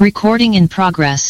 Recording in progress.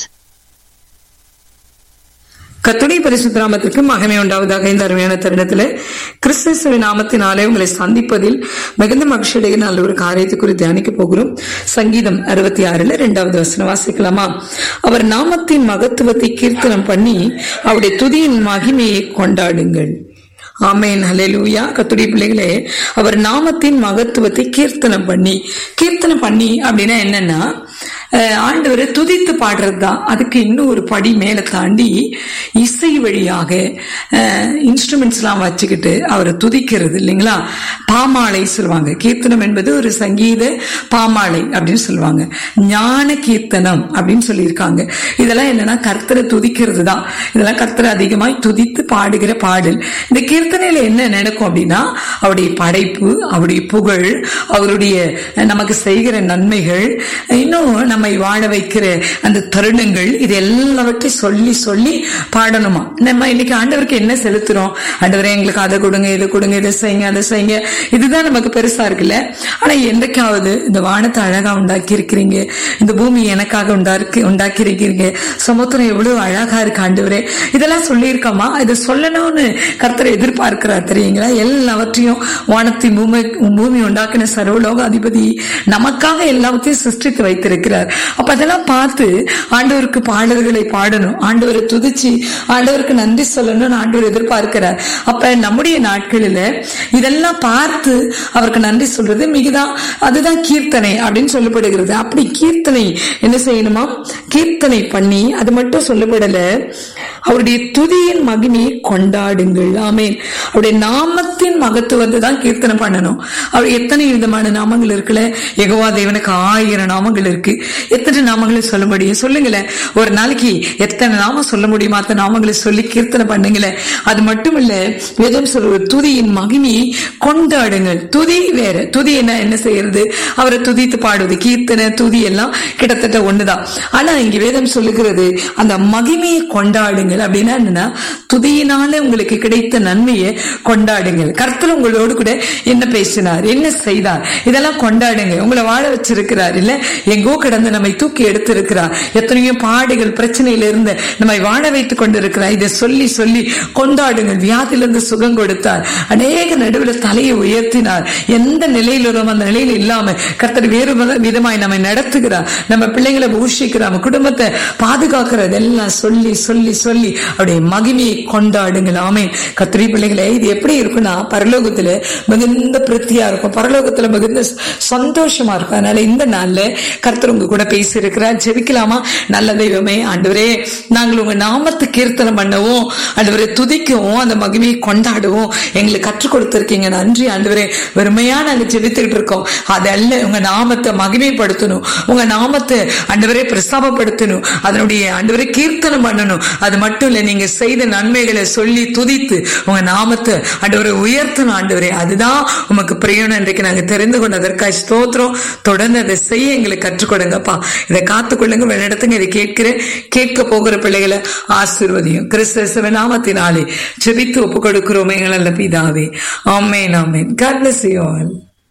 கத்துடைய பரிசுத்த நாமத்திற்கு மகமே உண்டாவதாக இந்த அருமையான தருணத்தில் கிறிஸ்துவ நாமத்தினாலே உங்களை சந்திப்பதில் மிகுந்த மகிழ்ச்சியுடைய நல்ல ஒரு காரியத்தை குறித்து தியானிக்க போகிறோம் சங்கீதம் அறுபத்தி ஆறுல இரண்டாவது வசனம் வாசிக்கலாமா அவர் நாமத்தின் மகத்துவத்தை கீர்த்தனம் பண்ணி அவருடைய துதியின் மகிமையை கொண்டாடுங்கள் ஆமேன் ஹalleluya கத்துடைய பிள்ளைகளே அவர் நாமத்தின் மகத்துவத்தை கீர்த்தனம் பண்ணி கீர்த்தனம் பண்ணி அப்படின்னா என்னன்னா அஹ், ஆண்டவரை துதித்து பாடுறது தான் அதுக்கு இன்னும் ஒரு படி மேல தாண்டி இசை வழியாக இன்ஸ்ட்ருமெண்ட்ஸ் எல்லாம் வச்சுக்கிட்டு அவரை துதிக்கிறது இல்லைங்களா பாமாலை சொல்லுவாங்க கீர்த்தனம் என்பது ஒரு சங்கீத பாமாலை அப்படின்னு சொல்லுவாங்க ஞான கீர்த்தனம் அப்படின்னு சொல்லியிருக்காங்க இதெல்லாம் என்னன்னா கர்த்தரை துதிக்கிறது தான் இதெல்லாம் கர்த்தரை அதிகமாய் துதித்து பாடுகிற பாடல் இந்த கீர்த்தனையில என்ன நடக்கும் அப்படின்னா அவருடைய படைப்பு அவருடைய புகழ் அவருடைய அஹ், நமக்கு செய்கிற நன்மைகள் இன்னும் நம்மை வாழ வைக்கிற அந்த தருணங்கள் இது எல்லாவற்றையும் சொல்லி சொல்லி பாடணுமா நம்ம இன்னைக்கு ஆண்டவருக்கு என்ன செலுத்துறோம் ஆண்டவரே எங்களுக்கு அதை கொடுங்க இதை கொடுங்க இதை செய்யுங்க அதை செய்யுங்க இதுதான் நமக்கு பெருசா இருக்குல்ல ஆனா என்றைக்காவது இந்த வானத்தை அழகா உண்டாக்கி இருக்கிறீங்க இந்த பூமி எனக்காக உண்டாக்கி உண்டாக்கி இருக்கிறீங்க சமுத்திரம் எவ்வளவு அழகா இருக்கு ஆண்டவரே இதெல்லாம் சொல்லியிருக்கோமா இதை சொல்லணும்னு கர்த்தரை எதிர்பார்க்கிறார் தெரியுங்களா எல்லாவற்றையும் வானத்தின் பூமி பூமி உண்டாக்கின சர்வலோக அதிபதி நமக்காக எல்லாவற்றையும் சிருஷ்டித்து வைத்திருக்கிறார் அப்ப அதெல்லாம் பார்த்து ஆண்டவருக்கு பாடல்களை பாடணும் ஆண்டவரை துதிச்சு ஆண்டவருக்கு நன்றி சொல்லணும்னு ஆண்டவர் எதிர்பார்க்கிறார் அப்ப நம்முடைய நாட்களில இதெல்லாம் பார்த்து அவருக்கு நன்றி சொல்றது மிகுதான் அதுதான் கீர்த்தனை அப்படின்னு சொல்லப்படுகிறது அப்படி கீர்த்தனை என்ன செய்யணுமா கீர்த்தனை பண்ணி அது மட்டும் சொல்லப்படல அவருடைய துதியின் மகிமையை கொண்டாடுங்கள் ஆமேன் அவருடைய நாமத்தின் மகத்துவத்தை தான் கீர்த்தனை பண்ணணும் அவர் எத்தனை விதமான நாமங்கள் இருக்குல்ல எகவா தேவனுக்கு ஆயிரம் நாமங்கள் இருக்கு எத்தனை நாமங்களை சொல்ல முடியும் சொல்லுங்களேன் ஒரு நாளைக்கு எத்தனை நாமம் சொல்ல முடியுமா அத்தனை நாமங்களை சொல்லி கீர்த்தனை பண்ணுங்களேன் அது மட்டும் இல்ல வேதம் சொல்ற துதியின் மகிமையை கொண்டாடுங்கள் துதி வேற துதி என்ன என்ன செய்யறது அவரை துதித்து பாடுவது கீர்த்தனை துதி எல்லாம் கிட்டத்தட்ட ஒண்ணுதான் ஆனா இங்க வேதம் சொல்லுகிறது அந்த மகிமையை கொண்டாடுங்கள் அப்படின்னா என்னன்னா துதியினால உங்களுக்கு கிடைத்த நன்மையை கொண்டாடுங்கள் கர்த்தர் உங்களோடு கூட என்ன பேசினார் என்ன செய்தார் இதெல்லாம் கொண்டாடுங்க உங்களை வாழ வச்சிருக்கிறார் இல்ல எங்கோ கிடந்து நம்மை தூக்கி எடுத்திருக்கிறார் எத்தனையோ பாடுகள் பிரச்சனையில இருந்து நம்மை வாழ வைத்துக் கொண்டிருக்கிறார் இதை சொல்லி சொல்லி கொண்டாடுங்கள் வியாதியிலிருந்து சுகம் கொடுத்தார் அநேக நடுவில் தலையை உயர்த்தினார் எந்த நிலையில் உள்ளோம் அந்த நிலையில் இல்லாம கர்த்தர் வேறு வித- விதமாய் நம்மை நடத்துகிறார் நம்ம பிள்ளைங்களை பூஷிக்கிறார் நம்ம குடும்பத்தை பாதுகாக்கிறது எல்லாம் சொல்லி சொல்லி சொல்லி அவருடைய மகிமையை கொண்டாடுங்கள் ஆமே கத்திரி பிள்ளைகளே இது எப்படி இருக்குன்னா பரலோகத்துல மிகுந்த பிரித்தியா இருக்கும் பரலோகத்துல மிகுந்த ச- சந்தோஷமா இருக்கும் அதனால இந்த நாள்ல கர்த்தர் உங்க கூட பேசி இருக்கிறார் ஜெபிக்கலாமா நல்ல தெய்வமே ஆண்டவரே நாங்கள் உங்க நாமத்தை கீர்த்தனம் பண்ணவும் ஆண்டவரை துதிக்கவும் அந்த மகிமையை கொண்டாடவும் எங்களுக்கு கற்றுக் கொடுத்திருக்கீங்க நன்றி ஆண்டவரே வெறுமையா நாங்க ஜெபித்துக்கிட்டு இருக்கோம் அதல்ல உங்க நாமத்தை மகிமைப்படுத்தணும் உங்க நாமத்தை ஆண்டவரே பிரஸ்தாபப்படுத்தணும் அதனுடைய ஆண்டவரை கீர்த்தனம் பண்ணணும் அது மட்டும் இல்ல நீங்க செய்த நன்மைகளை சொல்லி துதித்து உங்க நாமத்தை ஆண்டவரை உயர்த்தணும் ஆண்டவரே அதுதான் உமக்கு பிரியணும் இன்றைக்கு நாங்க தெரிந்து கொண்டதற்காக ஸ்தோத்திரம் தொடர்ந்து அதை செய்ய எங்களுக்கு கற்றுக் கொடுங்கப்பா இதை காத்துக்கொள்ளுங்க வெளியிடத்துங்க இதை கேட்கிற கேட்க போகிற பிள்ளைகளை ஆசீர்வதியும் கிறிஸ்தவ நாமத்தினாலே ஜெபித்து ஒப்பு கொடுக்கிறோம் எங்கள் நல்ல பிதாவே ஆமேன் ஆமேன் God bless you all.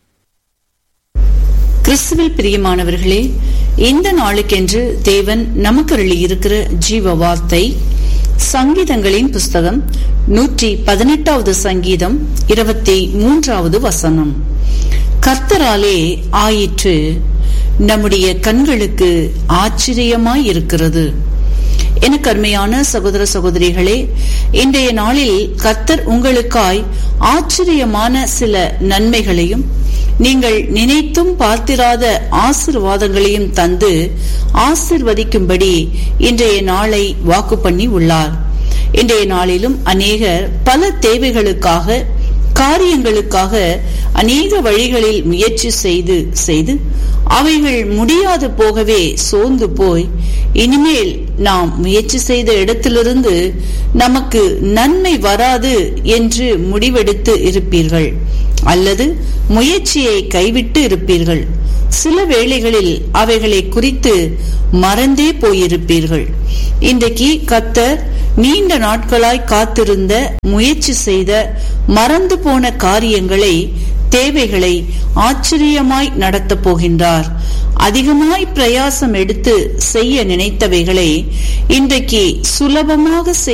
கிறிஸ்துவில் பிரியமானவர்களே இந்த நாளுக்கென்று தேவன் நமக்கு இருக்கிற ஜீவ வார்த்தை சங்கீதங்களின் புஸ்தகம் நூற்றி பதினெட்டாவது சங்கீதம் இருபத்தி மூன்றாவது வசனம் கர்த்தராலே ஆயிற்று நம்முடைய கண்களுக்கு ஆச்சரியமாய் இருக்கிறது எனக்கு அருமையான சகோதர சகோதரிகளே இன்றைய நாளில் கர்த்தர் உங்களுக்காய் ஆச்சரியமான சில நன்மைகளையும் நீங்கள் நினைத்தும் பார்த்திராத ஆசிர்வாதங்களையும் தந்து ஆசிர்வதிக்கும்படி இன்றைய நாளை வாக்கு பண்ணி உள்ளார் இன்றைய நாளிலும் அநேகர் பல தேவைகளுக்காக காரியங்களுக்காக அநேக வழிகளில் முயற்சி செய்து செய்து அவைகள் முடியாது போகவே சோர்ந்து போய் இனிமேல் நாம் முயற்சி செய்த இடத்திலிருந்து நமக்கு நன்மை வராது என்று முடிவெடுத்து இருப்பீர்கள் அல்லது முயற்சியை கைவிட்டு இருப்பீர்கள் சில வேளைகளில் அவைகளை குறித்து மறந்தே போயிருப்பீர்கள் இன்றைக்கு கத்தர் நீண்ட நாட்களாய் காத்திருந்த முயற்சி செய்த மறந்து போன காரியங்களை தேவைகளை ஆச்சரியமாய் நடத்தப் போகின்றார் அதிகமாய் பிரயாசம் எடுத்து செய்ய நினைத்தவைகளை இன்றைக்கு சுலபமாக செய்ய